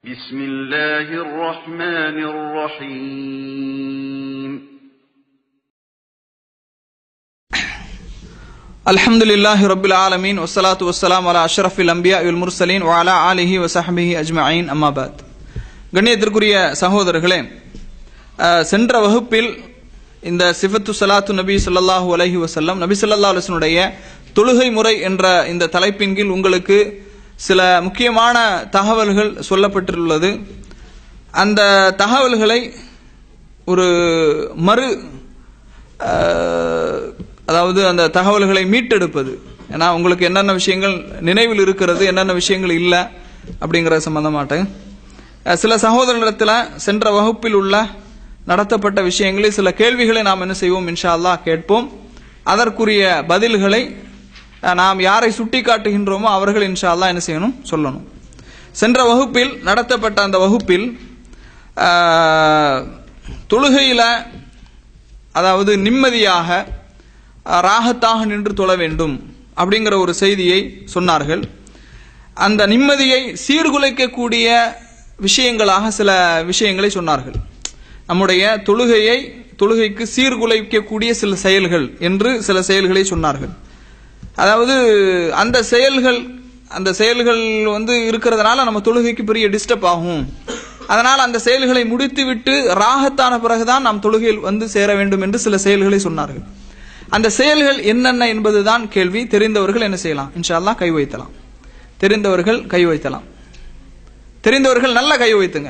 بسم الله الرحمن الرحيم الحمد لله رب العالمين والصلاة والسلام على أشرف الأنبياء والمرسلين وعلى آله وصحبه أجمعين أما بعد கண்ணியத்திற்குரிய சகோதரர்களே அஹ், சென்ற வகுப்பில் இந்த சிஃபத்து சலாத்து நபி ஸல்லல்லாஹு அலைஹி வஸல்லம் நபி ஸல்லல்லாஹு அலைஹி வஸல்லுடைய தொழுகை முறை என்ற இந்த தலைப்பின் கீழ் உங்களுக்கு சில முக்கியமான தகவல்கள் சொல்லப்பட்டுள்ளது அந்த தகவல்களை ஒரு மறு அஹ், அதாவது அந்த தகவல்களை மீட்டெடுப்பது ஏன்னா உங்களுக்கு என்னென்ன விஷயங்கள் நினைவில் இருக்கிறது என்னென்ன விஷயங்கள் இல்லை அப்படிங்கிற சம்பந்தமாட்டு அஹ், சில சகோதரர்களிடத்தில் சென்ற வகுப்பில் உள்ள நடத்தப்பட்ட விஷயங்களை சில கேள்விகளை நாம் என்ன செய்வோம் இன்ஷா அல்லாஹ் கேட்போம் அதற்குரிய பதில்களை அஹ், நாம் யாரை சுட்டி காட்டுகின்றோமோ அவர்கள் இன்ஷா அல்லாஹ் என்ன செய்யணும் சொல்லணும் சென்ற வகுப்பில் நடத்தப்பட்ட அந்த வகுப்பில் அஹ், தொழுகையில அதாவது நிம்மதியாக அஹ், ராகத்தாக நின்று தொழ வேண்டும் அப்படிங்கிற ஒரு செய்தியை சொன்னார்கள் அந்த நிம்மதியை சீர்குலைக்கக்கூடிய விஷயங்களாக சில விஷயங்களை சொன்னார்கள் நம்முடைய தொழுகையை தொழுகைக்கு சீர்குலைக்கக்கூடிய சில செயல்கள் என்று சில செயல்களை சொன்னார்கள் அதாவது அந்த செயல்கள் அந்த செயல்கள் வந்து இருக்கிறதுனால நம்ம தொழுகைக்கு பெரிய டிஸ்டர்ப் ஆகும் அதனால் அந்த செயல்களை முடித்துவிட்டு ராகத்தான பிறகுதான் நாம் தொழுகையில் வந்து சேர வேண்டும் என்று சில செயல்களை சொன்னார்கள் அந்த செயல்கள் என்னென்ன என்பதுதான் கேள்வி தெரிந்தவர்கள் என்ன செய்யலாம் இன்ஷா அல்லாஹ் கை வைத்தலாம் தெரிந்தவர்கள் கை வைத்தலாம் தெரிந்தவர்கள் நல்ல கை வைத்துங்க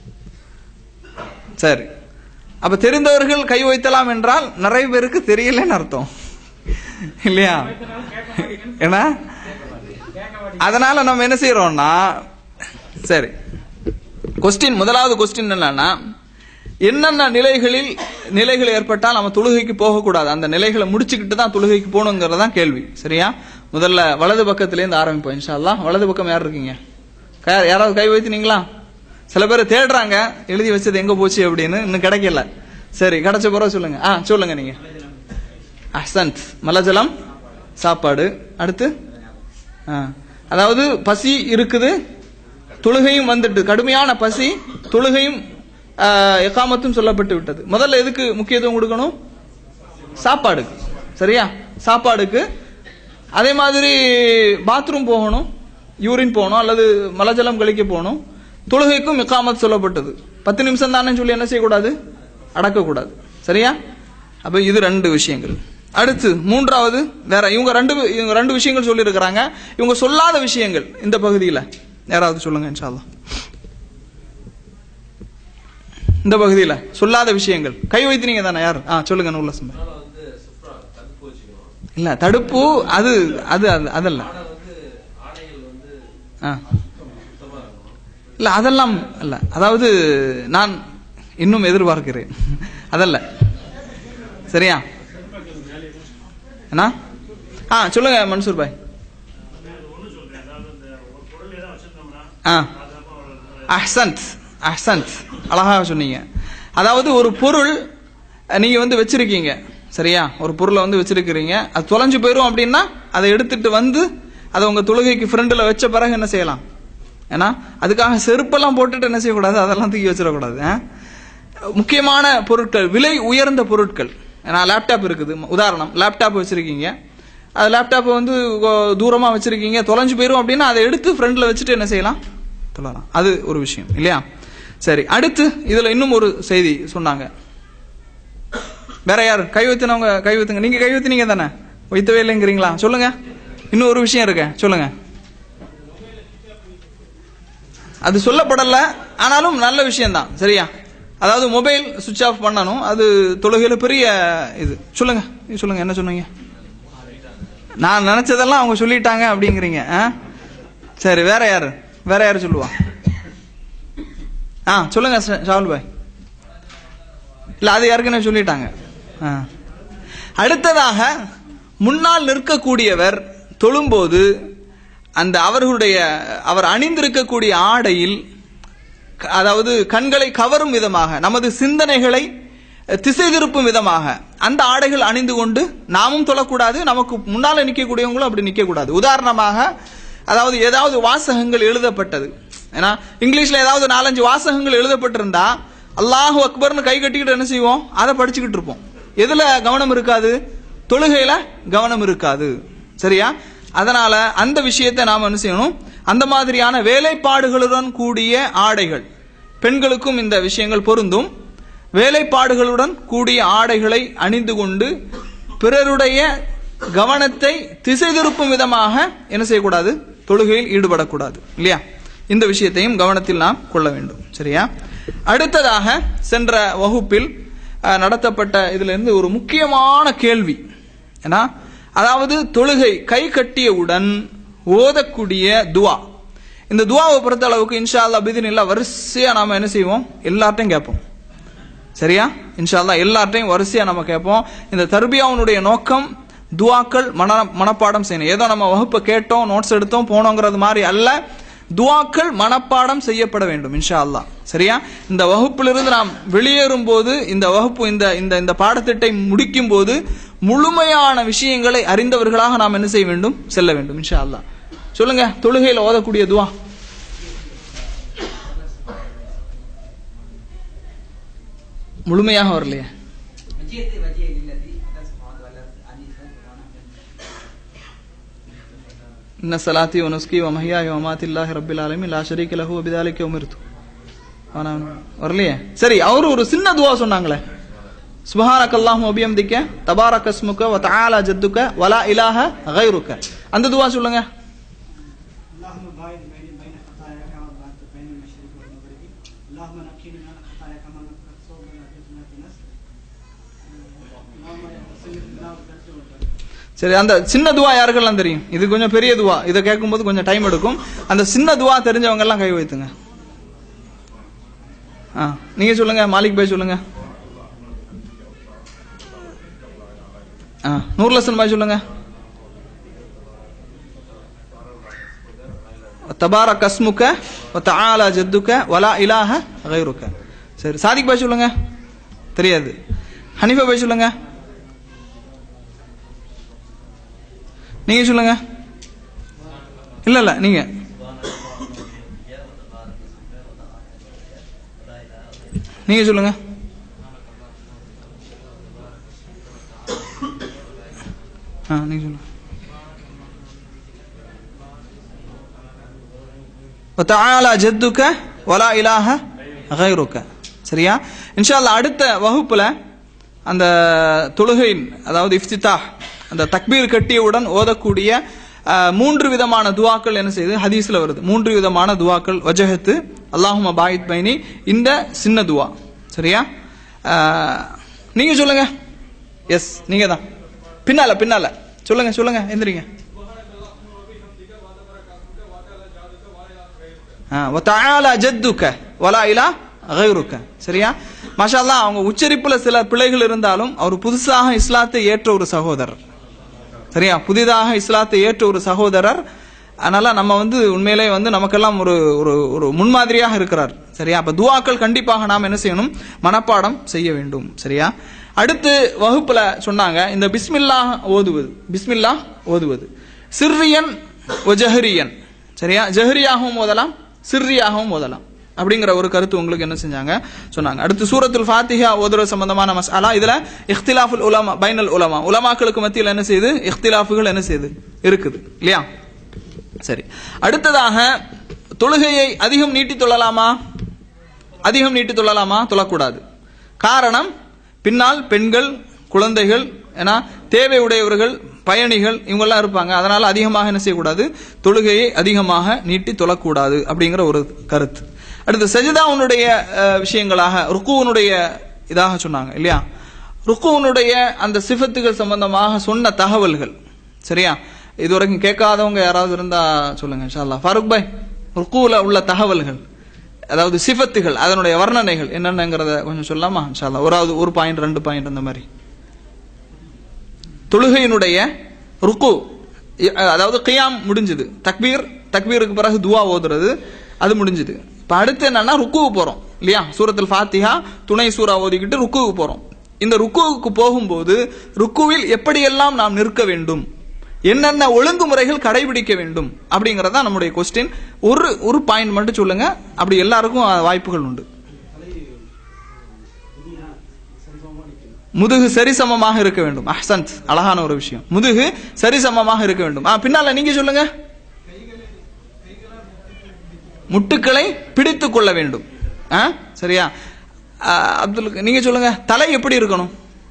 சரி அப்ப தெரிந்தவர்கள் கை வைத்தலாம் என்றால் நிறைய பேருக்கு தெரியலன்னு அர்த்தம் இல்லையா ஏன்னா அதனால நம்ம என்ன செய்யறோம்னா சரி கொஸ்டின் முதலாவது கொஸ்டின் என்னன்னா என்னென்ன நிலைகளில் நிலைகள் ஏற்பட்டால் நம்ம தொழுகைக்கு போகக்கூடாது அந்த நிலைகளை முடிச்சுக்கிட்டு தான் தொழுகைக்கு போகணுங்கிறது தான் கேள்வி சரியா முதல்ல வலது பக்கத்துலேருந்து ஆரம்பிப்போம் இன்ஷா அல்லாஹ் வலது பக்கம் யார் இருக்கீங்க க- யாராவது கை வைத்தினீங்களா சில பேர் தேடுறாங்க எழுதி வச்சது எங்க போச்சு அப்படின்னு இன்னும் கிடைக்கல சரி கிடைச்ச பிறகு சொல்லுங்க ஆ சொல்லுங்க நீங்க அஹ்சன்த் மலஜலம் சாப்பாடு அடுத்து ஆ. அதாவது பசி இருக்குது தொழுகையும் வந்துட்டு கடுமையான பசி தொழுகையும் ஆ, எகாமத்தும் சொல்லப்பட்டு விட்டது முதல்ல எதுக்கு முக்கியத்துவம் கொடுக்கணும் சாப்பாடுக்கு சரியா சாப்பாடுக்கு அதே மாதிரி பாத்ரூம் போகணும் யூரின் போகணும் அல்லது மலஜலம் கழிக்க போகணும் தொழுகைக்கும் இக்காமத் சொல்லப்பட்டது பத்து நிமிஷம் தானே சொல்லி என்ன செய்யக்கூடாது அடக்கக்கூடாது சரியா அப்ப இது ரெண்டு விஷயங்கள் அடுத்து மூன்றாவது வேற இவங்க ரெண்டு இவங்க ரெண்டு விஷயங்கள் சொல்லியிருக்கிறாங்க இவங்க சொல்லாத விஷயங்கள் இந்த பகுதியில் யாராவது சொல்லுங்க இன்ஷா அல்லாஹ் இந்த பகுதியில் சொல்லாத விஷயங்கள் கை வைத்தினீங்க தானே யார் ஆ சொல்லுங்க நூல்ல சம்பா இல்ல தடுப்பு அது அது அது அதல்ல ஆ. இல்ல அதெல்லாம் இல்ல அதாவது நான் இன்னும் எதிர்பார்க்கிறேன் அதல்ல சரியா என்ன ஆ சொல்லுங்க மன்சூர் பாய் ஆ அஹ்சந்த் அஹ்சந்த் அழகாக சொன்னீங்க அதாவது ஒரு பொருள் அஹ், நீங்க வந்து வச்சிருக்கீங்க சரியா ஒரு பொருளை வந்து வச்சிருக்கிறீங்க அது தொலைஞ்சு போயிடும் அப்படின்னா அதை எடுத்துட்டு வந்து அதை உங்க தொழுகைக்கு ஃப்ரெண்டில் வச்ச பிறகு என்ன செய்யலாம் ஏன்னா அதுக்காக செருப்பெல்லாம் போட்டுட்டு என்ன செய்யக்கூடாது அதெல்லாம் தூக்கி வச்சிடக்கூடாது ஆ? முக்கியமான பொருட்கள் விலை உயர்ந்த பொருட்கள் ஏன்னா லேப்டாப் இருக்குது உதாரணம் லேப்டாப் வச்சிருக்கீங்க அது லேப்டாப்பை வந்து கொ- தூரமா வச்சிருக்கீங்க தொலைஞ்சு போயிடும் அப்படின்னா அதை எடுத்து ஃப்ரண்ட்ல வச்சுட்டு என்ன செய்யலாம் தொழலாம் அது ஒரு விஷயம் இல்லையா சரி அடுத்து இதுல இன்னும் ஒரு செய்தி சொன்னாங்க வேற யார் கை வைத்தினவங்க கை வைத்துங்க நீங்க கை வைத்தினீங்க தானே வைத்தவே இல்லைங்கிறீங்களா சொல்லுங்க இன்னும் ஒரு விஷயம் இருக்கு சொல்லுங்க அது சொல்லப்படல ஆனாலும் நல்ல விஷயம்தான் சரியா அதாவது மொபைல் சுவிட்ச் ஆஃப் பண்ணணும் அது தொழுகையில பெரிய இது சொல்லுங்க நீங்க சொல்லுங்க என்ன சொன்னீங்க நான் நினைச்சதெல்லாம் அவங்க சொல்லிட்டாங்க அப்படிங்கிறீங்க ஆ? சரி வேற யாரு வேற யாரு சொல்லுவா ஆ சொல்லுங்க ஷா- ஷாவுல் பாய் இல்ல அது ஏற்கனவே சொல்லிட்டாங்க ஆ. அடுத்ததாக முன்னால் நிற்கக்கூடியவர் தொழும்போது அந்த அவர்களுடைய அவர் அணிந்திருக்கக்கூடிய ஆடையில் க- அதாவது கண்களை கவரும் விதமாக நமது சிந்தனைகளை அஹ், திசை திருப்பும் விதமாக அந்த ஆடைகள் அணிந்து கொண்டு நாமும் தொழக்கூடாது நமக்கு முன்னால நிற்கக்கூடியவங்களும் அப்படி நிற்கக்கூடாது உதாரணமாக அதாவது ஏதாவது வாசகங்கள் எழுதப்பட்டது ஏன்னா இங்கிலீஷ்ல ஏதாவது நாலஞ்சு வாசகங்கள் எழுதப்பட்டிருந்தா அல்லாஹு அக்பர்னு கை கட்டிக்கிட்டு என்ன செய்வோம் அதை படிச்சுக்கிட்டு இருப்போம் எதுல கவனம் இருக்காது தொழுகையில கவனம் இருக்காது சரியா அதனால அந்த விஷயத்தை நாம என்ன செய்யணும் அந்த மாதிரியான வேலைப்பாடுகளுடன் கூடிய ஆடைகள் பெண்களுக்கும் இந்த விஷயங்கள் பொருந்தும் வேலைப்பாடுகளுடன் கூடிய ஆடைகளை அணிந்து கொண்டு பிறருடைய கவனத்தை திசை திருப்பும் விதமாக என்ன செய்யக்கூடாது தொழுகையில் ஈடுபடக்கூடாது இல்லையா இந்த விஷயத்தையும் கவனத்தில் நாம் கொள்ள வேண்டும் சரியா அடுத்ததாக சென்ற வகுப்பில் அஹ், நடத்தப்பட்ட இதுல இருந்து ஒரு முக்கியமான கேள்வி ஏன்னா அதாவது தொழுகை கை கட்டியவுடன் ஓதக்கூடிய துவா இந்த துவாவை பொறுத்த அளவுக்கு இன்ஷா அல்லா பிதின் இல்லா வரிசையா நாம என்ன செய்வோம் எல்லார்ட்டையும் கேட்போம் சரியா இன்ஷா அல்லாஹ் எல்லார்ட்டையும் வரிசையா நம்ம கேட்போம் இந்த தர்பியாவுனுடைய நோக்கம் துவாக்கள் மன மனப்பாடம் செய்யணும் ஏதோ நம்ம வகுப்பை கேட்டோம் நோட்ஸ் எடுத்தோம் போனோங்கிறது மாதிரி அல்ல துவாக்கள் மனப்பாடம் செய்யப்பட வேண்டும் இன்ஷா அல்லாஹ் சரியா இந்த வகுப்பிலிருந்து நாம் வெளியேறும் போது இந்த வகுப்பு இந்த இந்த இந்த பாடத்திட்டை முடிக்கும் போது முழுமையான விஷயங்களை அறிந்தவர்களாக நாம் என்ன செய்ய வேண்டும் செல்ல வேண்டும் இன்ஷா அல்லாஹ் சொல்லுங்க தொழுகையில் ஓதக்கூடிய துவா முழுமையாக வரலையே وجئت وجهي للذي أتى السماوات والأرض أني سبحانه இன்ன சலாத்தி ஒனுஸ்கி வமஹியாய் வமாத்தில்லாஹி ரப்பில் ஆலமீன் லா ஷரீக லஹு வபிதாலிக உமிர்து ஆனா வரலையே சரி அவர் ஒரு சின்ன துவா சொன்னாங்களே சுபஹானக அல்லாஹும் அபியம்திக்க தபாரக ஸ்முக வ தஆலா ஜத்துக வலா இலாஹ கைருக்க அந்த துவா சொல்லுங்க اللهم باعد بيني وبين خطاياي كما بعدت بين المشرق والمغرب اللهم نقني من الخطايا كما نقى الثوب من الابيض من الدنس اللهم اغسلني بالماء والثلج والبرد சரி அந்த சின்ன துவா யாருக்கெல்லாம் தெரியும் இது கொஞ்சம் பெரிய துவா இதை கேட்கும்போது கொஞ்சம் டைம் எடுக்கும் அந்த சின்ன துவா தெரிஞ்சவங்க எல்லாம் கை வைத்துங்க ஆ நீங்க சொல்லுங்க மாலிக் பாய் சொல்லுங்க ஆ நூர்லசன் பாய் சொல்லுங்க தபாரக் அஸ்முக வ தஆலா ஜத்துக வலா இலாஹ கைருக்க சரி சாதிக் பாய் சொல்லுங்க தெரியாது ஹனிஃபா பாய் சொல்லுங்க நீங்க சொல்லுங்க இல்ல இல்ல நீங்க நீங்க சொல்லுங்க ஆ நீங்க சொல்லுங்க وتعالى جدك ولا اله غيرك சரியா இன்ஷா அல்லாஹ் அடுத்த வகுப்புல அந்த தொழுகையின் அதாவது இஃப்திதா அந்த தக்பீர் கட்டியவுடன் ஓதக்கூடிய அஹ், மூன்று விதமான துவாக்கள் என்ன செய்யுது ஹதீஸ்ல வருது மூன்று விதமான துவாக்கள் வஜஹத்து அல்லாஹும பாயித் பைனி இந்த சின்ன துவா சரியா அஹ், நீங்க சொல்லுங்க எஸ் நீங்க தான் பின்னால பின்னால சொல்லுங்க சொல்லுங்க எந்திரிங்க வத்தாலா ஜத்துக்க வலா இலா கைருக்க சரியா மாஷா அல்லாஹ் அவங்க உச்சரிப்புல சில பிழைகள் இருந்தாலும் அவர் புதுசாக இஸ்லாத்தை ஏற்ற ஒரு சகோதரர் சரியா புதிதாக இஸ்லாத்தை ஏற்ற ஒரு சகோதரர் அதனால நம்ம வந்து உண்மையிலே வந்து நமக்கெல்லாம் ஒரு ஒரு ஒரு முன்மாதிரியாக இருக்கிறார் சரியா அப்ப துவாக்கள் கண்டிப்பாக நாம் என்ன செய்யணும் மனப்பாடம் செய்ய வேண்டும் சரியா அடுத்து வகுப்புல சொன்னாங்க இந்த பிஸ்மில்லா ஓதுவது பிஸ்மில்லா ஓதுவது சிர்ரியன் ஜஹரியன் சரியா ஜஹரியாகவும் ஓதலாம் சிர்ரியாகவும் ஓதலாம் அப்படிங்கிற ஒரு கருத்து உங்களுக்கு என்ன செஞ்சாங்க சொன்னாங்க அடுத்து சூரத்துல் ஃபாத்திஹா ஓதுற சம்பந்தமான மசாலா இதுல இஃப்திலாஃபுல் உலமா பைனல் உலமா உலமாக்களுக்கு மத்தியில் என்ன செய்யுது இஃப்திலாஃபுகள் என்ன செய்யுது இருக்குது இல்லையா சரி அடுத்ததாக தொழுகையை அதிகம் நீட்டி தொழலாமா அதிகம் நீட்டி தொழலாமா தொழக்கூடாது காரணம் பின்னால் பெண்கள் குழந்தைகள் ஏன்னா தேவை உடையவர்கள் பயணிகள் இவங்கெல்லாம் இருப்பாங்க அதனால அதிகமாக என்ன செய்யக்கூடாது தொழுகையை அதிகமாக நீட்டி தொழக்கூடாது அப்படிங்கிற ஒரு கருத்து அடுத்து சஜிதாவுனுடைய அஹ், விஷயங்களாக ருக்குவனுடைய இதாக சொன்னாங்க இல்லையா ருக்குவனுடைய அந்த சிஃபத்துகள் சம்பந்தமாக சொன்ன தகவல்கள் சரியா இதுவரைக்கும் கேட்காதவங்க யாராவது இருந்தா சொல்லுங்க இன்ஷா அல்லாஹ் ஃபாரூக் பாய் ருக்குல உள்ள தகவல்கள் அதாவது சிஃபத்துகள் அதனுடைய வர்ணனைகள் என்னென்னங்கிறத கொஞ்சம் சொல்லாமா இன்ஷா அல்லாஹ் ஒரு ஒரு பாயிண்ட் ரெண்டு பாயிண்ட் அந்த மாதிரி தொழுகையினுடைய ருக்கு இ- அதாவது கியாம் முடிஞ்சது தக்பீர் தக்பீருக்கு பிறகு துவா ஓதுறது அது முடிஞ்சது இப்ப அடுத்து என்னன்னா ருக்குவு போறோம் இல்லையா சூரத்துல் ஃபாத்திஹா துணை சூரா ஓதிக்கிட்டு ருக்குவுக்கு போறோம் இந்த ருக்குவுக்கு போகும்போது ருக்குவில் எப்படியெல்லாம் நாம் நிற்க வேண்டும் என்னென்ன ஒழுங்குமுறைகள் கடைபிடிக்க வேண்டும் அப்படிங்கறதா நம்முடைய கொஸ்டின் ஒரு ஒரு பாயிண்ட் மட்டும் சொல்லுங்க அப்படி எல்லாருக்கும் அஹ், வாய்ப்புகள் உண்டு முதுகு சரிசமமாக இருக்க வேண்டும் அஹ்சந்த் அழகான ஒரு விஷயம் முதுகு சரிசமமாக இருக்க வேண்டும் ஆ பின்னால நீங்க சொல்லுங்க முட்டுக்களை பிடித்துக் கொள்ள வேண்டும் ஆ சரியா ஆ, அப்துல் நீங்க சொல்லுங்க தலை எப்படி இருக்கணும்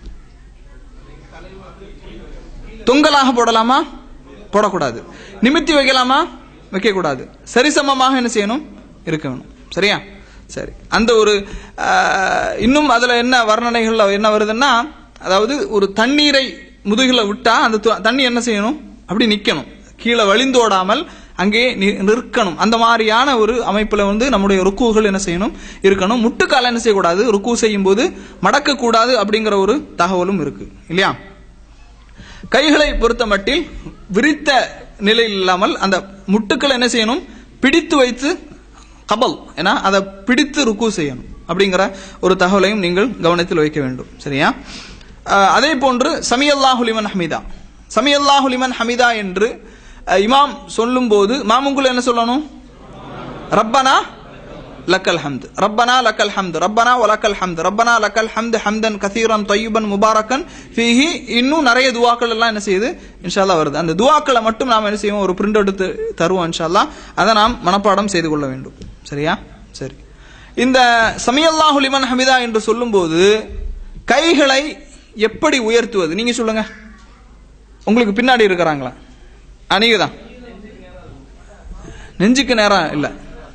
தொங்கலாக போடலாமா போடக்கூடாது நிமித்தி வைக்கலாமா வைக்க கூடாது சரிசமமாக என்ன செய்யணும் இருக்க வேணும் சரியா சரி அந்த ஒரு ஆ, இன்னும் அதுல என்ன வர்ணனைகள்ல என்ன வருதுன்னா அதாவது ஒரு தண்ணீரை முதுகில விட்டா அந்த து- தண்ணி என்ன செய்யணும் அப்படி நிக்கணும் கீழே வழிந்தோடாமல் அங்கே நி- நிற்கணும் அந்த மாதிரியான ஒரு அமைப்புல வந்து நம்முடைய ருக்குகள் என்ன செய்யணும் இருக்கணும் முட்டுக்கால என்ன செய்யக்கூடாது ருக்கு செய்யும் போது மடக்க கூடாது அப்படிங்கிற ஒரு தகவலும் இருக்கு இல்லையா கைகளை பொறுத்த மட்டில் விரித்த நிலையில் இல்லாமல் அந்த முட்டுக்களை என்ன செய்யணும் பிடித்து வைத்து கபல் ஏன்னா அதை பிடித்து ருக்கு செய்யணும் அப்படிங்கிற ஒரு தகவலையும் நீங்கள் கவனத்தில் வைக்க வேண்டும் சரியா அஹ், அதே போன்று சமியல்லாஹு லிமன் ஹமீதா சமியல்லாஹு லிமன் ஹமீதா என்று அஹ், இமாம் சொல்லும்போது மாமுங்குல் என்ன சொல்லணும் ரப்பனா லக்கல் ஹம்து ரப்பனா லக்கல் ஹம்து ரப்பனா வலக்கல் ஹம்து ரப்பனா லக்கல் ஹம்து ஹம்தன் கசீரன் தொய்யுபன் முபாரக்கன் ஃபீஹி இன்னும் நிறைய துவாக்கள் எல்லாம் என்ன செய்யுது இன்ஷால்லா வருது அந்த துவாக்களை மட்டும் நாம் என்ன செய்வோம் ஒரு பிரிண்ட் எடுத்து தருவோம் இன்ஷால்லா அதை நாம் மனப்பாடம் செய்து கொள்ள வேண்டும் சரியா சரி இந்த சமியல்லாஹு லிமன் ஹமிதா என்று சொல்லும்போது கைகளை எப்படி உயர்த்துவது நீங்க சொல்லுங்க உங்களுக்கு பின்னாடி இருக்கிறாங்களா ஆ, நீங்க தான் நெஞ்சுக்கு நேரம் இல்ல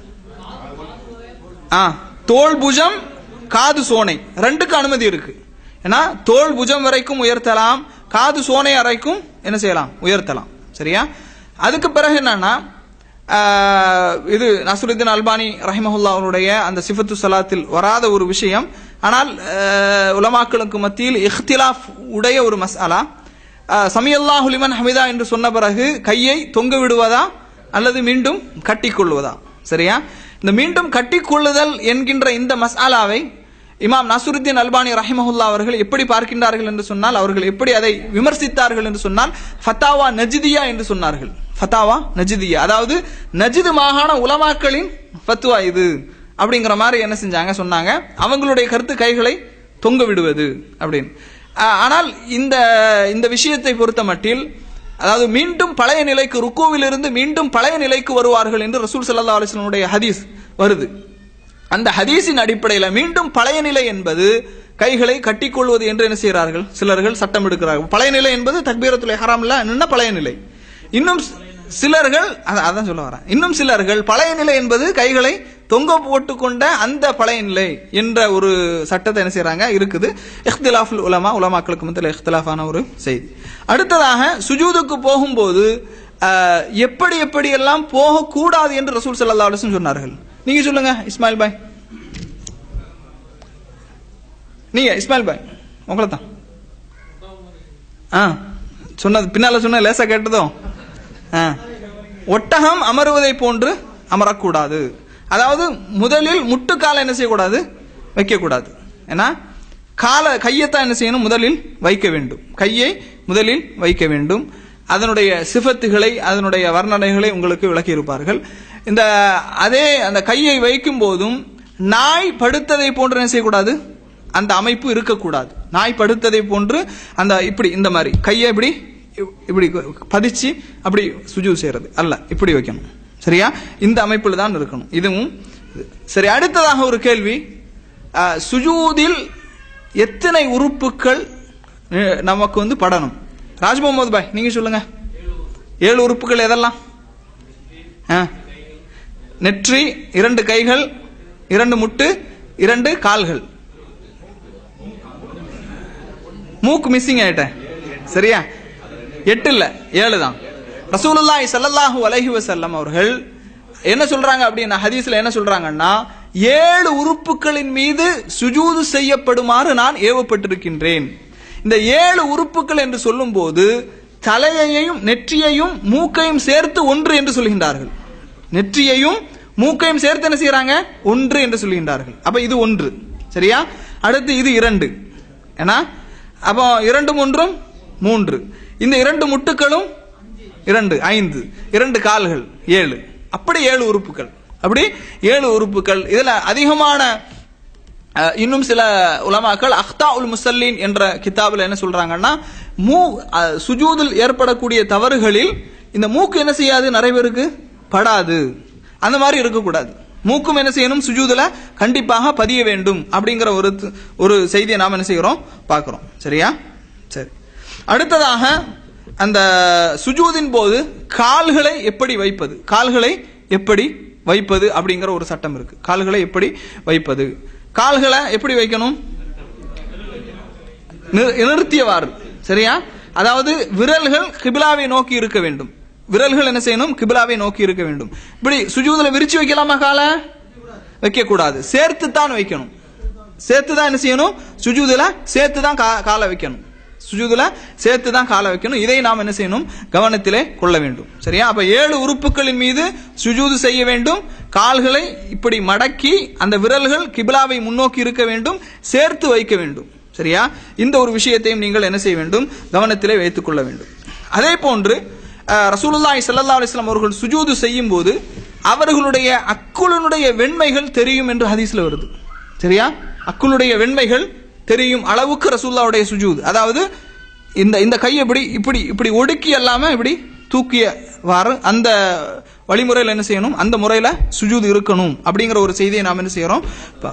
ஆ தோல் புஜம் காது சோனை ரெண்டுக்கு அனுமதி இருக்கு ஏன்னா தோல் புஜம் வரைக்கும் உயர்த்தலாம் காது சோனை வரைக்கும் என்ன செய்யலாம் உயர்த்தலாம் சரியா அதுக்கு பிறகு என்னன்னா ஆஹ், இது நசுருத்தீன் அல்பானி ரஹிமஹுல்லா அவருடைய அந்த சிஃபத்து சலாத்தில் வராத ஒரு விஷயம் ஆனால் ஆஹ், உலமாக்களுக்கு மத்தியில் இஹ்திலாஃப் உடைய ஒரு மசாலா சமியல்லாஹு லிமன் ஹமிதா என்று சொன்ன பிறகு கையை தொங்க விடுவதா அல்லது மீண்டும் கட்டிக்கொள்வதா சரியா இந்த மீண்டும் கட்டிக்கொள்ளுதல் என்கின்ற இந்த மசாலாவை இமாம் நசுருத்தீன் அல்பானி ரஹிமஹுல்லா அவர்கள் எப்படி பார்க்கின்றார்கள் என்று சொன்னால் அவர்கள் எப்படி அதை விமர்சித்தார்கள் என்று சொன்னால் ஃபத்தாவா நஜிதியா என்று சொன்னார்கள் ஃபத்தாவா நஜிதியா அதாவது நஜிது மாகாண உலமாக்களின் ஃபத்துவா இது அப்படிங்கிற மாதிரி என்ன செஞ்சாங்க சொன்னாங்க அவங்களுடைய கருத்து கைகளை தொங்க விடுவது அப்படின்னு ஆ- ஆனால் இந்த இந்த விஷயத்தை பொறுத்த மட்டில் அதாவது மீண்டும் பழைய நிலைக்கு ருக்குவிலிருந்து மீண்டும் பழைய நிலைக்கு வருவார்கள் என்று ரசூல் ஸல்லல்லாஹு அலைஹி வஸல்லம் உடைய ஹதீஸ் வருது அந்த ஹதீஸின் அடிப்படையில் மீண்டும் பழைய நிலை என்பது கைகளை கட்டிக்கொள்வது என்று என்ன செய்கிறார்கள் சிலர்கள் சட்டம் எடுக்கிறார்கள் பழைய நிலை என்பது தக்பீரத்துல் ஹராம்ல நின்ன பழைய நிலை இன்னும் சி- சிலர்கள் அத- அதான் சொல்ல வரேன் இன்னும் சிலர்கள் பழைய நிலை என்பது கைகளை தொங்க போட்டுக்கொண்ட அந்த பழைய நிலை என்ற ஒரு சட்டத்தை என்ன செய்றாங்க இருக்குது இஹ்திலாஃபுல் உலமா உலமாக்களுக்கு மத்தியில் இஹ்திலாஃபான ஒரு செய்தி அடுத்ததாக சுஜூதுக்கு போகும்போது அஹ், எப்படி எப்படி எல்லாம் போகக்கூடாது என்று ரசூல் ஸல்லல்லாஹு அலைஹி வஸல்லம் சொன்னார்கள் நீங்க சொல்லுங்க இஸ்மாயில் பாய் நீங்க இஸ்மாயில் பாய் உங்களை தான் ஆ சொன்னது பின்னால சொன்ன லேசா கேட்டதோ ஆ ஒட்டகம் அமருவதை போன்று அமரக்கூடாது அதாவது முதலில் முட்டுக்கால என்ன செய்யக்கூடாது வைக்கக்கூடாது ஏன்னா கால கையத்தான் என்ன செய்யணும் முதலில் வைக்க வேண்டும் கையை முதலில் வைக்க வேண்டும் அதனுடைய சிஃபத்துகளை அதனுடைய வர்ணனைகளை உங்களுக்கு விளக்கி இருப்பார்கள் இந்த அதே அந்த கையை வைக்கும் போதும் நாய் படுத்ததை போன்று என்ன செய்யக்கூடாது அந்த அமைப்பு இருக்கக்கூடாது நாய் படுத்ததை போன்று அந்த இப்படி இந்த மாதிரி கையை இப்படி இப்படி பதிச்சு அப்படி சுஜு செய்யறது அல்ல இப்படி வைக்கணும் சரியா இந்த அமைப்பில் தான் இருக்கணும் இதுவும் இது. சரி அடுத்ததாக ஒரு கேள்வி அஹ், சுஜூதில் எத்தனை உறுப்புகள் அஹ், நமக்கு வந்து படணும் ராஜ் முகமது பாய் நீங்க சொல்லுங்க ஏழு உறுப்புகள் எதெல்லாம் ஆ. நெற்றி இரண்டு கைகள் இரண்டு முட்டு இரண்டு கால்கள் மூக்கு மிஸ்ஸிங் ஆயிட்டேன் சரியா எட்டு இல்ல ஏழு தான் ரசூலுல்லாஹி ஸல்லல்லாஹு அலைஹி வஸல்லம் அவர்கள் என்ன சொல்றாங்க அப்படின்னா ஹதீஸ்ல என்ன சொல்றாங்கன்னா ஏழு உறுப்புகளின் மீது சுஜூது செய்யப்படுமாறு நான் ஏவப்பட்டிருக்கின்றேன் இந்த ஏழு உறுப்புகள் என்று சொல்லும்போது தலையையும் நெற்றியையும் மூக்கையும் சேர்த்து ஒன்று என்று சொல்கின்றார்கள் நெற்றியையும் மூக்கையும் சேர்த்து என்ன செய்யறாங்க ஒன்று என்று சொல்கின்றார்கள் அப்ப இது ஒன்று சரியா அடுத்து இது இரண்டு ஏன்னா அப்போ இரண்டும் ஒன்றும் மூன்று இந்த இரண்டு முட்டுகளும் இரண்டு ஐந்து இரண்டு கால்கள் ஏழு அப்படி ஏழு உறுப்புகள் அப்படி ஏழு உறுப்புகள் இதுல அதிகமான அஹ், இன்னும் சில உலமாக்கள் அஹ்தா உல் முசல்லீன் என்ற கிதாபில் என்ன சொல்றாங்கன்னா மூ அஹ், சுஜூதில் ஏற்படக்கூடிய தவறுகளில் இந்த மூக்கு என்ன செய்யாது நிறைய பேருக்கு படாது அந்த மாதிரி இருக்கக்கூடாது மூக்கும் என்ன செய்யணும் சுஜூதுல கண்டிப்பாக பதிய வேண்டும் அப்படிங்கிற ஒரு து- ஒரு செய்தியை நாம் என்ன செய்கிறோம் பார்க்கிறோம் சரியா சரி அடுத்ததாக அந்த சுஜூதின் போது கால்களை எப்படி வைப்பது கால்களை எப்படி வைப்பது அப்படிங்கிற ஒரு சட்டம் இருக்கு கால்களை எப்படி வைப்பது கால்களை எப்படி வைக்கணும் நிறு- நிறுத்தியவாறு சரியா அதாவது விரல்கள் கிபிலாவை நோக்கி இருக்க வேண்டும் விரல்கள் என்ன செய்யணும் கிபிலாவை நோக்கி இருக்க வேண்டும் இப்படி சுஜூதுல விரிச்சு வைக்கலாமா காலை வைக்க கூடாது சேர்த்து தான் வைக்கணும் சேர்த்து தான் என்ன செய்யணும் சுஜூதுல சேர்த்து தான் கா- காலை வைக்கணும் சுஜூதுல சேர்த்து தான் காலை வைக்கணும் இதை நாம் என்ன செய்யணும் கவனத்திலே கொள்ள வேண்டும் சரியா அப்ப ஏழு உறுப்புகளின் மீது சுஜூது செய்ய வேண்டும் கால்களை இப்படி மடக்கி அந்த விரல்கள் கிபிலாவை முன்னோக்கி இருக்க வேண்டும் சேர்த்து வைக்க வேண்டும் சரியா இந்த ஒரு விஷயத்தையும் நீங்கள் என்ன செய்ய வேண்டும் கவனத்திலே வைத்துக் கொள்ள வேண்டும் அதே போன்று அஹ், ரசூலுல்லாஹி ஸல்லல்லாஹு அலைஹி வஸல்லம் அவர்கள் சுஜூது செய்யும் போது அவர்களுடைய அக்குலனுடைய வெண்மைகள் தெரியும் என்று ஹதீஸ்ல வருது சரியா அக்குளுடைய வெண்மைகள் தெரியும் அளவுக்கு ரசூல்லாவுடைய சுஜூத் அதாவது இந்த இந்த கையை இப்படி இப்படி இப்படி ஒடுக்கி அல்லாம இப்படி தூக்கியவாறு அந்த வழிமுறையில் என்ன செய்யணும் அந்த முறையில சுஜூத் இருக்கணும் அப்படிங்கிற ஒரு செய்தியை நாம் என்ன செய்யறோம் பா-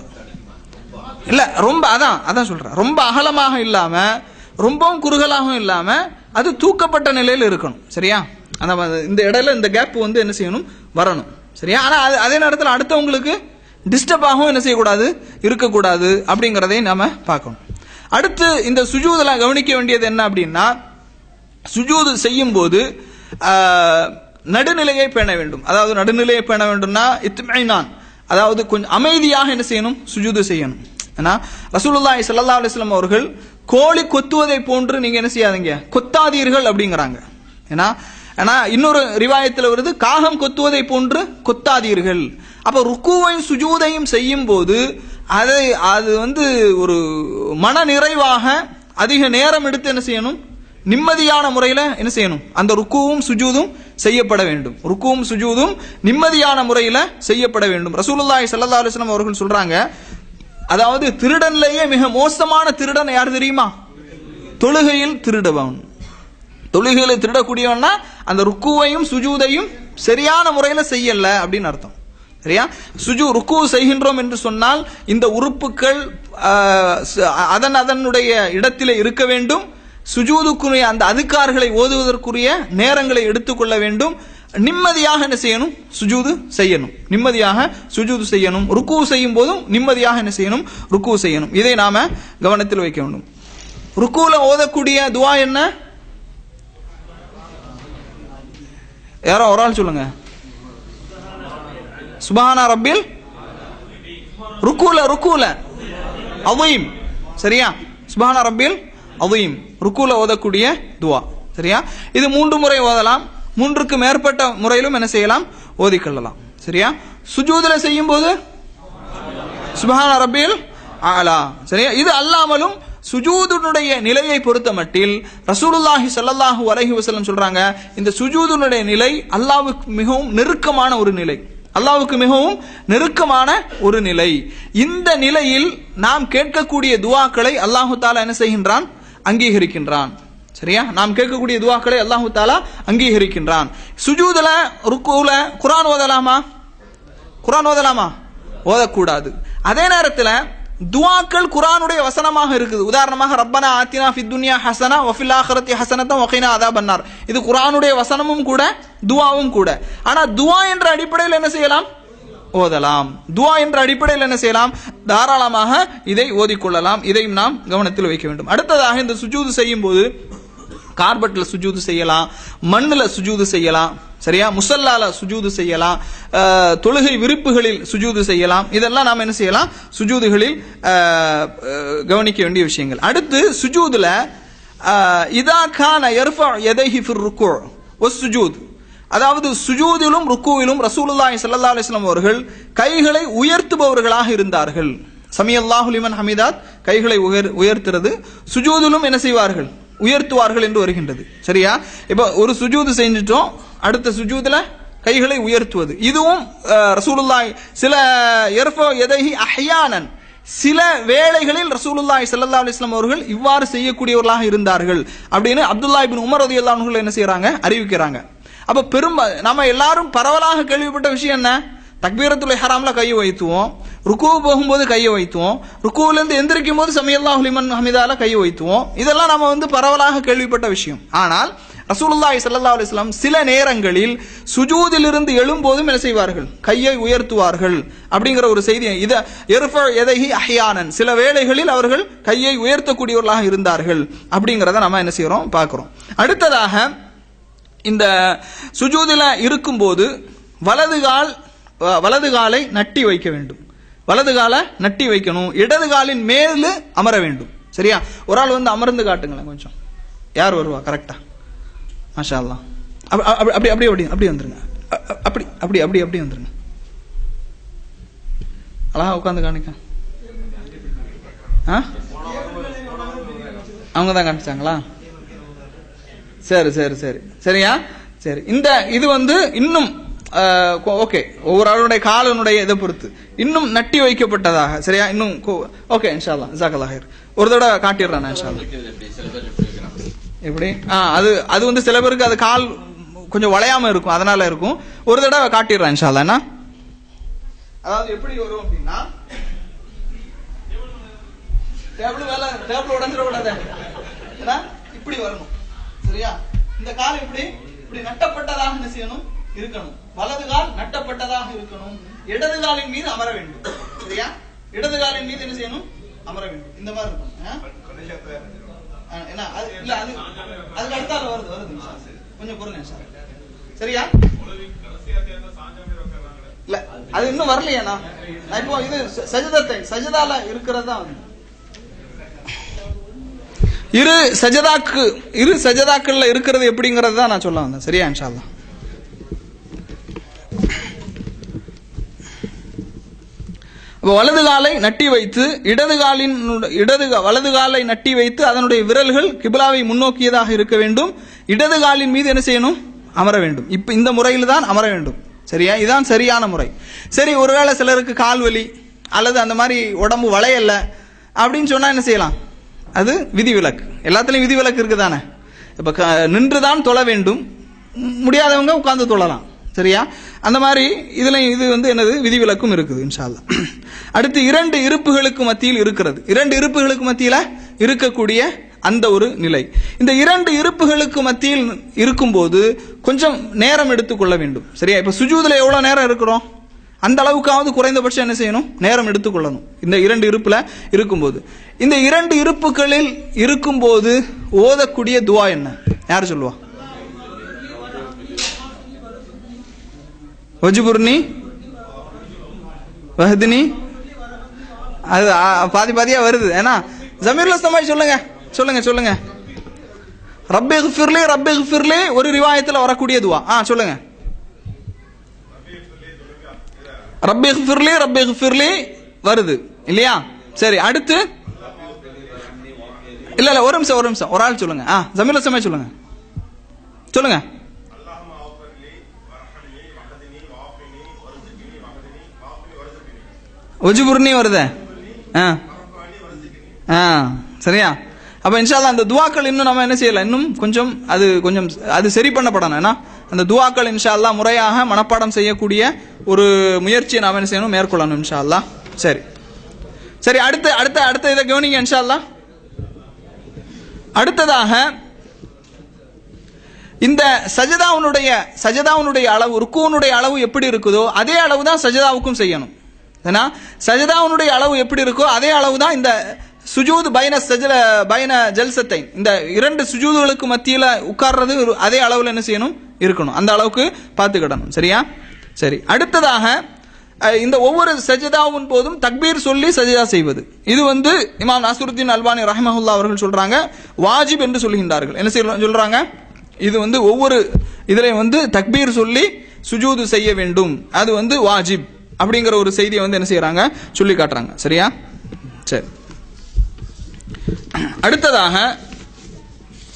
இல்ல ரொம்ப அதான் அதான் சொல்றேன் ரொம்ப அகலமாக இல்லாம ரொம்பவும் குறுகலாகவும் இல்லாம அது தூக்கப்பட்ட நிலையில் இருக்கணும் சரியா அந்த ம- இந்த இடையில இந்த கேப் வந்து என்ன செய்யணும் வரணும் சரியா ஆனா அது அதே நேரத்தில் அடுத்தவங்களுக்கு டிஸ்டர்ப் ஆகவும் என்ன செய்யக்கூடாது இருக்கக்கூடாது அப்படிங்கிறதை நாம பார்க்கணும் அடுத்து இந்த சுஜூதுல கவனிக்க வேண்டியது என்ன அப்படின்னா சுஜூது செய்யும் போது ஆஹ், நடுநிலையை பேண வேண்டும் அதாவது நடுநிலையை பேண வேண்டும்னா இத்மைனான் அதாவது கொஞ்சம் அமைதியாக என்ன செய்யணும் சுஜூது செய்யணும் ஏன்னா ரசூலுல்லாஹி ஸல்லல்லாஹு அலைஹி வஸல்லம் அவர்கள் கோழி கொத்துவதை போன்று நீங்க என்ன செய்யாதீங்க கொத்தாதீர்கள் அப்படிங்கிறாங்க ஏன்னா ஏன்னா இன்னொரு ரிவாயத்தில் வருது காகம் கொத்துவதை போன்று கொத்தாதீர்கள் அப்ப ருக்குவையும் சுஜூதையும் செய்யும் போது அதை அது வந்து ஒரு மன நிறைவாக அதிக நேரம் எடுத்து என்ன செய்யணும் நிம்மதியான முறையில என்ன செய்யணும் அந்த ருக்குவும் சுஜூதும் செய்யப்பட வேண்டும் ருக்குவும் சுஜூதும் நிம்மதியான முறையில செய்யப்பட வேண்டும் ரசூலுல்லாஹி ஸல்லல்லாஹு அலைஹி வஸல்லம் அவர்கள் சொல்றாங்க அதாவது திருடன்லயே மிக மோசமான திருடன் யார் தெரியுமா தொழுகையில் திருடவன் தொழுகையில திருடக்கூடியவன்னா அந்த ருக்குவையும் சுஜூதையும் சரியான முறையில செய்யல அப்படின்னு அர்த்தம் சரியா சுஜு ருக்கு செய்கின்றோம் என்று சொன்னால் இந்த உறுப்புகள் ஆஹ், ச- அதன் அதனுடைய இடத்திலே இருக்க வேண்டும் சுஜூதுக்குரிய அந்த அதுக்கார்களை ஓதுவதற்குரிய நேரங்களை எடுத்துக்கொள்ள வேண்டும் நிம்மதியாக என்ன செய்யணும் சுஜூது செய்யணும் நிம்மதியாக சுஜூது செய்யணும் ருக்கு செய்யும் போதும் நிம்மதியாக என்ன செய்யணும் ருக்கு செய்யணும் இதை நாம கவனத்தில் வைக்க வேண்டும் ருக்குல ஓதக்கூடிய துவா என்ன யாரோ ஒரு ஆள் சொல்லுங்க சுபானா ரப்பில் ருக்குல ருக்குல அவீம் சரியா சுபானா ரப்பில் அவீம் ருக்குல ஓதக்கூடிய துவா சரியா இது மூன்று முறை ஓதலாம் மூன்றுக்கு மேற்பட்ட முறையிலும் என்ன செய்யலாம் ஓதிக்கொள்ளலாம் சரியா சுஜூதுல செய்யும் போது சுபஹான ரப்பில் ஆலா சரியா இது அல்லாமலும் சுஜூதுனுடைய நிலையை பொறுத்த மட்டில் ரசூலுல்லாஹி ஸல்லல்லாஹு அலைஹி வஸல்லம் சொல்றாங்க இந்த சுஜூதுனுடைய நிலை அல்லாஹ்வுக்கு மிகவும் நெருக்கமான ஒரு நிலை அல்லாஹ்வுக்கு மிகவும் நெருக்கமான ஒரு நிலை இந்த நிலையில் நாம் கேட்கக்கூடிய துவாக்களை அல்லாஹு தாலா என்ன செய்கின்றான் அங்கீகரிக்கின்றான் சரியா நாம் கேட்கக்கூடிய துவாக்களை அல்லாஹு தாலா அங்கீகரிக்கின்றான் சுஜூதுல ருக்குல குர்ஆன் ஓதலாமா குர்ஆன் ஓதலாமா ஓதக்கூடாது அதே நேரத்துல துவாக்கள் குர்ஆனுடைய வசனமாக இருக்குது உதாரணமாக ரப்பனா ஆத்தினா ஃபித் துன்யா ஹசனா வஃபில் ஆഖിറതി ஹசனத்தம் வகைனா அதாபன்னார் இது குர்ஆனுடைய வசனமும் கூட துவாவும் கூட ஆனா துவா என்ற அடிப்படையில் என்ன செய்யலாம் ஓதலாம் துவா என்ற அடிப்படையில் என்ன செய்யலாம் தாராளமாக இதை ஓதிக்கொள்ளலாம் இதையும் நாம் கவனத்தில் வைக்க வேண்டும் அடுத்ததாக இந்த சுஜூது செய்யும் போது கார்பெட்ல சுஜூது செய்யலாம் மண்ணுல சுஜூது செய்யலாம் சரியா முசல்லால சுஜூது செய்யலாம் அஹ், தொழுகை விருப்புகளில் சுஜூது செய்யலாம் இதெல்லாம் நாம் என்ன செய்யலாம் சுஜூதுகளில் அஹ், அஹ், கவனிக்க வேண்டிய விஷயங்கள் அடுத்து சுஜூதுல அஹ், இதா கான யர்ஃபா யதைஹி ஃபிர் ருக்கு ஒஸ் சுஜூத் அதாவது சுஜூதிலும் ருக்குவிலும் ரசூலுல்லாஹி ஸல்லல்லாஹு அலைஹி வஸல்லம் அவர்கள் கைகளை உயர்த்துபவர்களாக இருந்தார்கள் சமியல்லாஹு லிமன் ஹமிதாத் கைகளை உயர் உயர்த்துறது சுஜூதிலும் என்ன செய்வார்கள் உயர்த்துவார்கள் என்று வருகின்றது சரியா இப்போ ஒரு சுஜூது செஞ்சுட்டோம் அடுத்த சுஜூதுல கைகளை உயர்த்துவது இதுவும் அஹ், ரசூலுல்லாஹி சில எர்ஃபோ எதைஹி அஹ்யானன் சில வேளைகளில் ரசூலுல்லாஹி ஸல்லல்லாஹு அலைஹி வஸல்லம் அவர்கள் இவ்வாறு செய்யக்கூடியவர்களாக இருந்தார்கள் அப்படின்னு அப்துல்லா இப்னு உமர் ரலியல்லாஹு அன்ஹு என்ன செய்றாங்க அறிவிக்கிறாங்க அப்ப பெரும் நம்ம எல்லாரும் பரவலாக கேள்விப்பட்ட விஷயம் என்ன தக்பீரத்துல் இஹ்ராம்ல கையை வைத்துவோம் ருக்கு போகும்போது கையை வைத்துவோம் ருக்குல இருந்து எந்திரிக்கும் போது சமியல்லாஹு லிமன் ஹமிதால கையை வைத்துவோம் இதெல்லாம் நம்ம வந்து பரவலாக கேள்விப்பட்ட விஷயம் ஆனால் ரசூலுல்லாஹி ஸல்லல்லாஹு அலைஹி வஸல்லம் சில நேரங்களில் சுஜூதிலிருந்து எழும்போதும் என்ன செய்வார்கள் கையை உயர்த்துவார்கள் அப்படிங்கிற ஒரு செய்தி இத எர்ஃப எதைஹி அஹ்யானன் சில வேளைகளில் அவர்கள் கையை உயர்த்தக்கூடியவர்களாக இருந்தார்கள் அப்படிங்கிறத நம்ம என்ன செய்றோம் பார்க்கிறோம் அடுத்ததாக இந்த சுஜூதில இருக்கும்போது வலது கால் வ- வலது காலை நட்டி வைக்க வேண்டும் வலது காலை நட்டி வைக்கணும் இடது காலின் மேலு அமர வேண்டும் சரியா ஒரு ஆள் வந்து அமர்ந்து காட்டுங்களேன் கொஞ்சம் யார் வருவா கரெக்டா மாஷா அல்லாஹ் அப்ப- அப்ப- அப்படி அப்படி அப்படி அப்படி வந்துருங்க அ- அ- அப்படி அப்படி அப்படி அப்படி வந்துருங்க அழகா உட்காந்து காணிக்க ஆ அவங்க தான் காமிச்சாங்களா சரி சரி சரி சரியா சரி இந்த இது வந்து இன்னும் ஓகே ஒவ்வொரு ஆளுடைய காலனுடைய இதை பொறுத்து இன்னும் நட்டி வைக்கப்பட்டதாக சரியா இன்னும் ஓகே இன்ஷால்லா ஜாக்கல்லா ஹைர் ஒரு தடவை காட்டிடுறேன் நான் இன்ஷால்லா எப்படி ஆ அது அது வந்து சில பேருக்கு அது கால் கொஞ்சம் வளையாம இருக்கும் அதனால இருக்கும் ஒரு தடவை காட்டிடுறேன் இன்ஷால்லா என்ன அதாவது எப்படி வரும் அப்படின்னா டேபிள் மேல டேபிள் உடஞ்சிடக்கூடாது ஏன்னா இப்படி வரணும் சரியா இந்த கால் இப்படி இப்படி நட்டப்பட்டதாக என்ன செய்யணும் இருக்கணும் வலது கால் நட்டப்பட்டதாக இருக்கணும் இடது காலின் மீது அமர வேண்டும் சரியா இடது காலின் மீது என்ன செய்யணும் அமர வேண்டும் இந்த மாதிரி இருக்கணும் ஆ? ஆ, என்ன அது இல்ல அது அதுக்கு அடுத்தால வருது வருது இன்ஷா அல்லாஹ். கொஞ்சம் பொறுங்க இன்ஷா அல்லாஹ். சரியா இல்ல அது இன்னும் வரலையாண்ணா நான் இப்போ இது ச- சஜதத்தை சஜதால இருக்கிறது தான் வந்து இரு சஜதாக்கு இரு சஜதாக்கள்ல இருக்கிறது எப்படிங்கறது தான் நான் சொல்ல வந்தேன் சரியா இன்ஷா அல்லாஹ் அப்ப வலது காலை நட்டி வைத்து இடது காலின் இடது கா- வலது காலை நட்டி வைத்து அதனுடைய விரல்கள் கிபிலாவை முன்னோக்கியதாக இருக்க வேண்டும் இடது காலின் மீது என்ன செய்யணும் அமர வேண்டும் இப்ப இந்த முறையில் தான் அமர வேண்டும் சரியா இதுதான் சரியான முறை சரி ஒருவேளை சிலருக்கு கால் வலி அல்லது அந்த மாதிரி உடம்பு வளையல்ல அப்படின்னு சொன்னா என்ன செய்யலாம் அது விதிவிலக்கு எல்லாத்துலயும் விதிவிலக்கு இருக்குதானே இப்ப க- நின்றுதான் தொழ வேண்டும் ம், முடியாதவங்க உட்கார்ந்து தொழலாம் சரியா அந்த மாதிரி இதுல இது வந்து என்னது விதிவிலக்கும் இருக்குது இன்ஷா அல்லாஹ் அடுத்து இரண்டு இருப்புகளுக்கு மத்தியில் இருக்கிறது இரண்டு இருப்புகளுக்கு மத்தியில இருக்கக்கூடிய அந்த ஒரு நிலை இந்த இரண்டு இருப்புகளுக்கு மத்தியில் இருக்கும்போது கொஞ்சம் நேரம் எடுத்துக்கொள்ள வேண்டும் சரியா இப்ப சுஜூதுல எவ்வளவு நேரம் இருக்கிறோம் அந்த அளவுக்காவது குறைந்தபட்சம் என்ன செய்யணும் நேரம் எடுத்துக்கொள்ளணும் இந்த இரண்டு இருப்புல இருக்கும்போது இந்த இரண்டு இருப்புகளில் இருக்கும்போது ஓதக்கூடிய துவா என்ன யார் சொல்லுவா வஜுபுர்னி வஹதினி அது ஆ, பாதி பாதியா வருது ஏன்னா ஜமீர்ல சமாய் சொல்லுங்க சொல்லுங்க சொல்லுங்க ரப்பே ஃபிர்லி ரப்பே ஃபிர்லி ஒரு ரிவாயத்துல வரக்கூடிய துவா ஆ சொல்லுங்க ரப்பே ஃபிர்லி ரப்பே ஃபிர்லி வருது இல்லையா சரி அடுத்து இல்ல இல்ல ஒரு நிமிஷம் ஒரு நிமிஷம் ஒரு ஆள் சொல்லுங்க ஆ ஜமீர்ல சமாய் சொல்லுங்க சொல்லுங்க ஒஜுபுர்னி வருதே ஆ ஆ சரியா அப்ப இன்ஷால்லா அந்த துவாக்கள் இன்னும் நம்ம என்ன செய்யலாம் இன்னும் கொஞ்சம் அது கொஞ்சம் அது சரி பண்ணப்படணும் ஏன்னா அந்த துவாக்கள் இன்ஷால்லா முறையாக மனப்பாடம் செய்யக்கூடிய ஒரு முயற்சியை நாம என்ன செய்யணும் மேற்கொள்ளணும் இன்ஷால்லா சரி சரி அடுத்து அடுத்த அடுத்த இதை கவனிங்க இன்ஷால்லா அடுத்ததாக இந்த சஜதாவுனுடைய சஜதாவுனுடைய அளவு ருக்குவனுடைய அளவு எப்படி இருக்குதோ அதே அளவு தான் சஜதாவுக்கும் செய்யணும் ஏன்னா சஜதாவுனுடைய அளவு எப்படி இருக்கோ அதே அளவு தான் இந்த சுஜூத் பைன சஜல பைன ஜல்சத்தை இந்த இரண்டு சுஜூதுகளுக்கு மத்தியில உட்கார்றது ஒரு- அதே அளவுல என்ன செய்யணும் இருக்கணும் அந்த அளவுக்கு பார்த்துக்கிடணும் சரியா சரி அடுத்ததாக அஹ், இந்த ஒவ்வொரு சஜதாவின் போதும் தக்பீர் சொல்லி சஜதா செய்வது இது வந்து இமாம் நாசருத்தீன் அல்பானி ரஹமஹுல்லா அவர்கள் சொல்றாங்க வாஜிப் என்று சொல்கின்றார்கள் என்ன செய்ய சொல்றாங்க இது வந்து ஒவ்வொரு இதுலயும் வந்து தக்பீர் சொல்லி சுஜூது செய்ய வேண்டும் அது வந்து வாஜிப் அப்படிங்கிற ஒரு செய்தியை வந்து என்ன செய்யறாங்க சொல்லி காட்டுறாங்க சரியா சரி அடுத்ததாக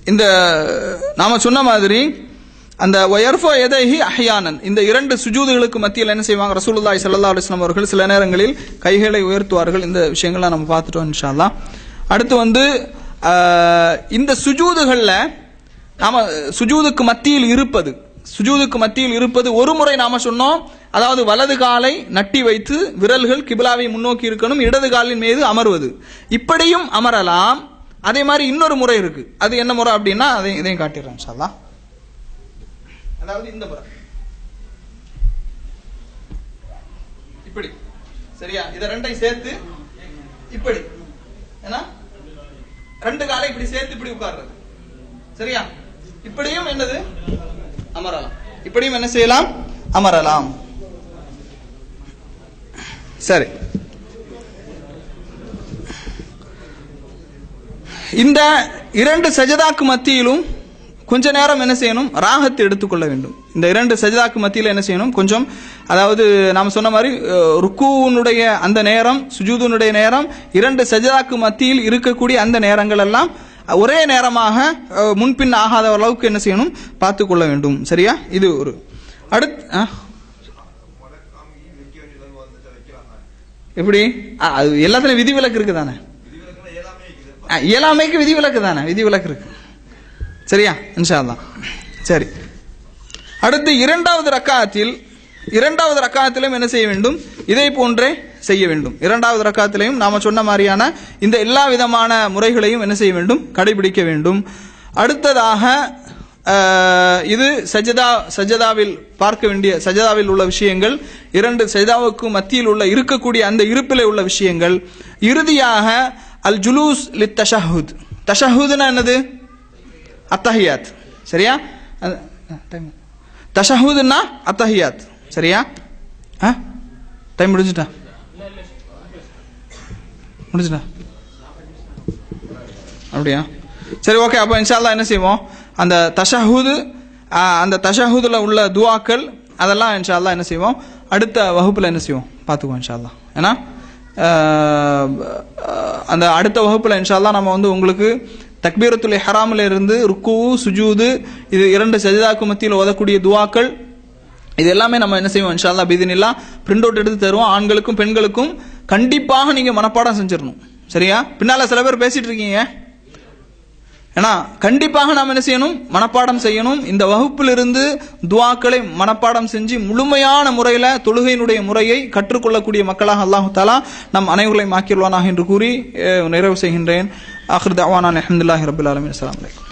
இந்த நாம சொன்ன மாதிரி அந்த ஒயர்ஃபோ எதைஹி அஹ்யானன் இந்த இரண்டு சுஜூதுகளுக்கு மத்தியில் என்ன செய்வாங்க ரசூலுல்லாஹி ஸல்லல்லாஹு அலைஹி வஸல்லம் அவர்கள் சில நேரங்களில் கைகளை உயர்த்துவார்கள் இந்த விஷயங்களை நம்ம பார்த்துட்டோம் இன்ஷா அல்லாஹ் அடுத்து வந்து ஆஹ், இந்த சுஜூதுகள்ல நாம சுஜூதுக்கு மத்தியில் இருப்பது சுஜூதுக்கு மத்தியில் இருப்பது ஒரு முறை நாம சொன்னோம் அதாவது வலது காலை நட்டி வைத்து விரல்கள் கிபிலாவை முன்னோக்கி இருக்கணும் இடது காலின் மீது அமர்வது இப்படியும் அமரலாம் அதே மாதிரி இன்னொரு முறை இருக்கு அது என்ன முறை அப்படின்னா அதை இதையும் காட்டிடுறேன் இன்ஷா அல்லாஹ். அதாவது இந்த முறை இப்படி சரியா இத ரெண்டையும் சேர்த்து இப்படி ஏன்னா ரெண்டு காலை இப்படி சேர்த்து இப்படி உட்கார்றது சரியா இப்படியும் என்னது அமரலாம் இப்படியும் என்ன செய்யலாம் அமரலாம் சரி இந்த இரண்டு சஜதாக்கு மத்தியிலும் கொஞ்ச நேரம் என்ன செய்யணும் ராகத்தை எடுத்துக்கொள்ள வேண்டும் இந்த இரண்டு சஜதாக்கு மத்தியில் என்ன செய்யணும் கொஞ்சம் அதாவது நாம் சொன்ன மாதிரி அஹ், ருக்குனுடைய அந்த நேரம் சுஜூதுனுடைய நேரம் இரண்டு சஜதாக்கு மத்தியில் இருக்கக்கூடிய அந்த நேரங்கள் எல்லாம் ஒரே நேரமாக அஹ், முன்பின் ஆகாத அளவுக்கு என்ன செய்யணும் பார்த்து கொள்ள வேண்டும் சரியா இது ஒரு அடுத்து ஆ? எப்படி ஆ, அது எல்லாத்துலயும் விதிவிலக்கு இருக்கு தானே ஆ, இயலாமைக்கு விதிவிலக்கு தானே விதிவிலக்கு இருக்கு சரியா இன்ஷா அல்லாஹ் சரி அடுத்து இரண்டாவது ரக்காத்தில் இரண்டாவது ரக்காத்திலும் என்ன செய்ய வேண்டும் இதை போன்றே செய்ய வேண்டும் இரண்டாவது ரக்காத்திலையும் நாம சொன்ன மாதிரியான இந்த எல்லா விதமான முறைகளையும் என்ன செய்ய வேண்டும் கடைபிடிக்க வேண்டும் அடுத்ததாக ஆஹ், இது சஜதா சஜதாவில் பார்க்க வேண்டிய சஜதாவில் உள்ள விஷயங்கள் இரண்டு சஜதாவுக்கு மத்தியில் உள்ள இருக்கக்கூடிய அந்த இருப்பிலே உள்ள விஷயங்கள் இறுதியாக அல் ஜுலூஸ் லித் தஷஹுத் தஷஹுத்னா என்னது அத்தஹியாத் சரியா அது- time. தஷஹுதுன்னா அத்தஹியாத் சரியா ஆ டைம் முடிஞ்சுட்டா முடிஞ்சுட்டா அப்படியா சரி ஓகே அப்போ இன்ஷால்லா என்ன செய்வோம் அந்த தஷஹுது ஆ, அந்த தஷஹுதுல உள்ள துவாக்கள் அதெல்லாம் இன்ஷால்லா என்ன செய்வோம் அடுத்த வகுப்புல என்ன செய்வோம் பார்த்துக்குவோம் இன்ஷால்லா ஏன்னா ஆஹ், அந்த அடுத்த வகுப்புல இன்ஷால்லா நம்ம வந்து உங்களுக்கு தக்பீரத்துல் ஹராமில் இருந்து ருக்கு சுஜூது இது இரண்டு சஜிதாக்கு மத்தியில் ஓதக்கூடிய துவாக்கள் இது எல்லாமே நம்ம என்ன செய்வோம் இன்ஷால்லா பிதினில்லா பிரிண்ட் அவுட் எடுத்து தருவோம் ஆண்களுக்கும் பெண்களுக்கும் கண்டிப்பாக நீங்க மனப்பாடம் செஞ்சிடணும் சரியா பின்னால சில பேர் பேசிட்டு இருக்கீங்க ஏன்னா கண்டிப்பாக நாம் என்ன செய்யணும் மனப்பாடம் செய்யணும் இந்த வகுப்பிலிருந்து துவாக்களை மனப்பாடம் செஞ்சு முழுமையான முறையில தொழுகையினுடைய முறையை கற்றுக்கொள்ளக்கூடிய மக்களாக அல்லாஹு தாலா நம் அனைவர்களையும் ஆக்கிடுவானாக என்று கூறி அஹ், நிறைவு செய்கின்றேன் ஆஹிர் தவானான் அஹமதுல்லாஹி ரபுல் ஆலமின் அஸ்ஸலாமு அலைக்கும்